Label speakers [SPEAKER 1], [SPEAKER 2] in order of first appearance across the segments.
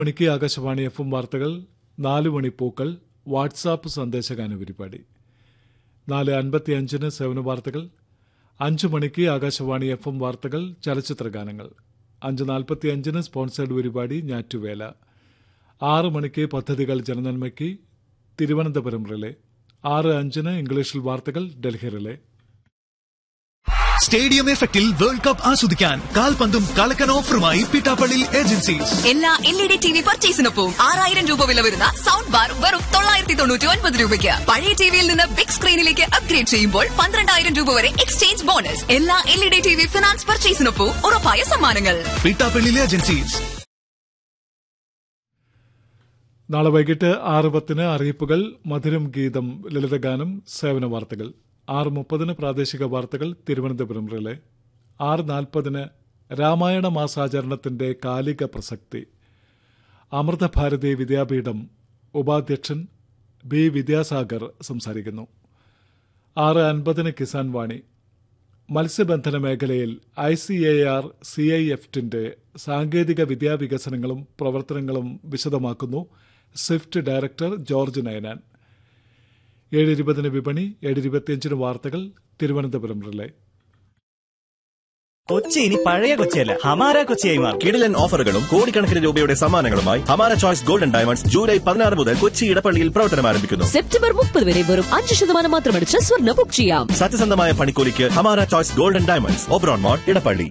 [SPEAKER 1] മണിക്ക് Akashvani F M വാർത്തകൾ നാല് മണി പൂക്കൾ വാട്സാപ്പ് സന്ദേശഗാന പരിപാടി നാല് അൻപത്തിയഞ്ചിന് സേവന വാർത്തകൾ അഞ്ച് മണിക്ക് ആകാശവാണി എഫ് എം വാർത്തകൾ ചലച്ചിത്ര ഗാനങ്ങൾ അഞ്ച് നാൽപ്പത്തിയഞ്ചിന് സ്പോൺസേഡ് പരിപാടി ഞാറ്റുവേല ആറ് മണിക്ക് പദ്ധതികൾ ജനനന്മയ്ക്ക് തിരുവനന്തപുരം റിലേ ആറ് അഞ്ചിന് ഇംഗ്ലീഷിൽ വാർത്തകൾ ഡൽഹി റിലേ
[SPEAKER 2] സ്റ്റേഡിയം എഫക്റ്റിൽ വേൾഡ് കപ്പ് ആസ്വദിക്കാൻ കാൽപന്തും കളക്കൻ ഓഫറുമായി പിട്ടാപ്പള്ളി ഏജൻസീസ്
[SPEAKER 3] എല്ലാ L E D T V പർച്ചേസിനൊപ്പം ആറായിരം രൂപ വില വരുന്ന സൗണ്ട് ബാർ വെറും തൊള്ളായിരത്തി തൊണ്ണൂറ്റി ഒൻപത് രൂപയ്ക്ക് പഴയ ടിവിയിൽ നിന്ന് ബിഗ് സ്ക്രീനിലേക്ക് അപ്ഗ്രേഡ് ചെയ്യുമ്പോൾ പന്ത്രണ്ടായിരം രൂപ വരെ എക്സ്ചേഞ്ച് ബോണസ് എല്ലാ L E D T V finance പർച്ചേസിനൊപ്പം ഉറപ്പായ സമ്മാനങ്ങൾ
[SPEAKER 2] പിട്ടാപ്പള്ളി ഏജൻസീസ്
[SPEAKER 1] നാളെ വൈകിട്ട് ആറ് പത്തിന് അറിയിപ്പുകൾ മധുരം ഗീതം ലളിതഗാനം സേവന വാർത്തകൾ ആറ് മുപ്പതിന് പ്രാദേശിക വാർത്തകൾ തിരുവനന്തപുരം റിലേ ആറ് നാൽപ്പതിന് രാമായണ മാസാചരണത്തിന്റെ കാലിക പ്രസക്തി അമൃതഭാരതി വിദ്യാപീഠം ഉപാധ്യക്ഷൻ ബി വിദ്യാസാഗർ സംസാരിക്കുന്നു ആറ് അൻപതിന് കിസാൻ വാണി മത്സ്യബന്ധന മേഖലയിൽ I C A R C I എഫ്റ്റിന്റെ സാങ്കേതിക വിദ്യാവികസനങ്ങളും പ്രവർത്തനങ്ങളും വിശദമാക്കുന്നു സ്വിഫ്റ്റ് ഡയറക്ടർ ജോർജ് നയനാൻ ഏഴ് ഇരുപതിന് വിപണി ഏഴ് ഇരുപത്തിയഞ്ചിന് വാർത്തകൾ തിരുവനന്തപുരം റിലേ
[SPEAKER 4] കൊച്ചി ഇനി പഴയ കൊച്ചിയല്ല ഹമാര കൊച്ചിയായി മാറും
[SPEAKER 5] കിടിലൻ ഓഫറുകളും കോടിക്കണക്കിന് രൂപയുടെ സമ്മാനങ്ങളുമായി ഹമാര ചോയ്സ് ഗോൾഡൻ ഡയമണ്ട്സ് ജൂലൈ പതിനാറ് മുതൽ കൊച്ചി ഇടപ്പള്ളിയിൽ പ്രവർത്തനം ആരംഭിക്കുന്നു
[SPEAKER 6] സെപ്റ്റംബർ മുപ്പത് വരെ വെറും അഞ്ച് ശതമാനം മാത്രമടിച്ച് സ്വർണ്ണ ബുക്ക് ചെയ്യാം
[SPEAKER 5] സത്യസന്ധമായ പണിക്കൂലിക്ക് Hamara choice golden diamonds Oberon mall Edappally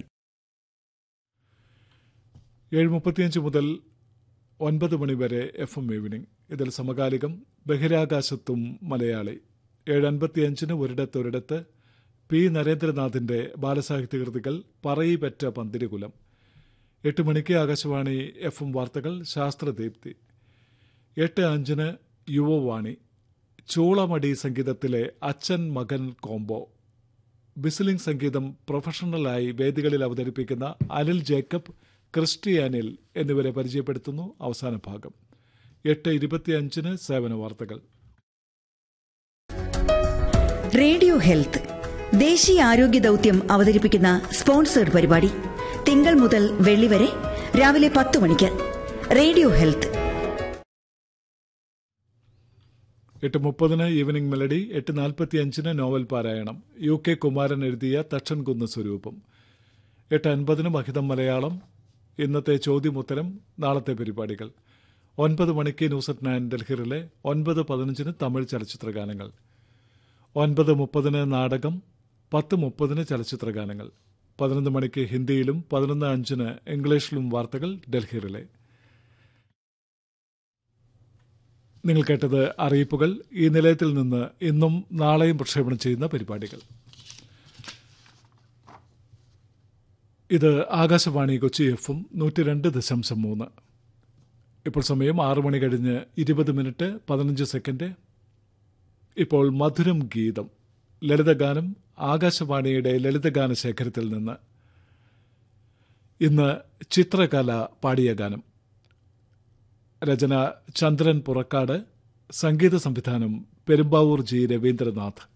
[SPEAKER 1] ഏഴ് മുപ്പത്തിയഞ്ച് മുതൽ ഒൻപത് മണി വരെ എഫ് എം ഈവനിംഗ് ഇതിൽ സമകാലികം ബഹിരാകാശത്തും മലയാളി ഏഴ് അൻപത്തിയഞ്ചിന് ഒരിടത്തൊരിടത്ത് പി നരേന്ദ്രനാഥിന്റെ ബാലസാഹിത്യ കൃതികൾ പറയിപെറ്റ പന്തിരികുലം എട്ട് മണിക്ക് ആകാശവാണി എഫ് എം വാർത്തകൾ ശാസ്ത്രദീപ്തി എട്ട് അഞ്ചിന് യുവവാണി ചൂളമടി സംഗീതത്തിലെ അച്ഛൻ മകൻ കോംബോ ബിസിലിംഗ് സംഗീതം പ്രൊഫഷണലായി വേദികളിൽ അവതരിപ്പിക്കുന്ന അനിൽ ജേക്കബ് ക്രിസ്റ്റി അനിൽ എന്നിവരെ പരിചയപ്പെടുത്തുന്നു അവസാന ഭാഗം എട്ട് ഇരുപത്തിയഞ്ചിന് സേവന വാർത്തകൾ
[SPEAKER 7] റേഡിയോ ഹെൽത്ത് ദേശീയ ആരോഗ്യ ദൗത്യം അവതരിപ്പിക്കുന്ന സ്പോൺസേഡ് പരിപാടി തിങ്കൾ മുതൽ വെള്ളി വരെ രാവിലെ പത്ത് മണിക്ക് റേഡിയോ ഹെൽത്ത്
[SPEAKER 1] എട്ട് മുപ്പതിന് ഈവനിംഗ് മെലഡി എട്ട് നാൽപ്പത്തിയഞ്ചിന് നോവൽ പാരായണം യു കെ കുമാരൻ എഴുതിയ തച്ചൻകുന്ന് സ്വരൂപം എട്ട് അൻപതിന് മഹിതം മലയാളം ഇന്നത്തെ ചോദ്യമുത്തരം നാളത്തെ പരിപാടികൾ ഒൻപത് മണിക്ക് ന്യൂസ് അറ്റ് നയൻ ഡൽഹിറിലെ ഒൻപത് പതിനഞ്ചിന് തമിഴ് ചലച്ചിത്ര ഗാനങ്ങൾ ഒൻപത് മുപ്പതിന് നാടകം പത്ത് മുപ്പതിന് ചലച്ചിത്ര ഗാനങ്ങൾ പതിനൊന്ന് മണിക്ക് ഹിന്ദിയിലും പതിനൊന്ന് അഞ്ചിന് ഇംഗ്ലീഷിലും വാർത്തകൾ ഡൽഹിറിലെ നിങ്ങൾ കേട്ടത് അറിയിപ്പുകൾ ഈ നിലയത്തിൽ നിന്ന് ഇന്നും നാളെയും പ്രക്ഷേപണം ചെയ്യുന്ന പരിപാടികൾ ഇത് ആകാശവാണി കൊച്ചി എഫും നൂറ്റി രണ്ട് ദശാംശം മൂന്ന് ഇപ്പോൾ സമയം ആറു മണി കഴിഞ്ഞ് ഇരുപത് മിനിറ്റ് പതിനഞ്ച് സെക്കൻഡ് ഇപ്പോൾ മധുരം ഗീതം ലളിതഗാനം ആകാശവാണിയുടെ ലളിതഗാന ശേഖരത്തിൽ നിന്ന് ഇന്ന് ചിത്രകല പാടിയ ഗാനം രചന ചന്ദ്രൻ പുറക്കാട് സംഗീത സംവിധാനം പെരുമ്പാവൂർ ജി രവീന്ദ്രനാഥ്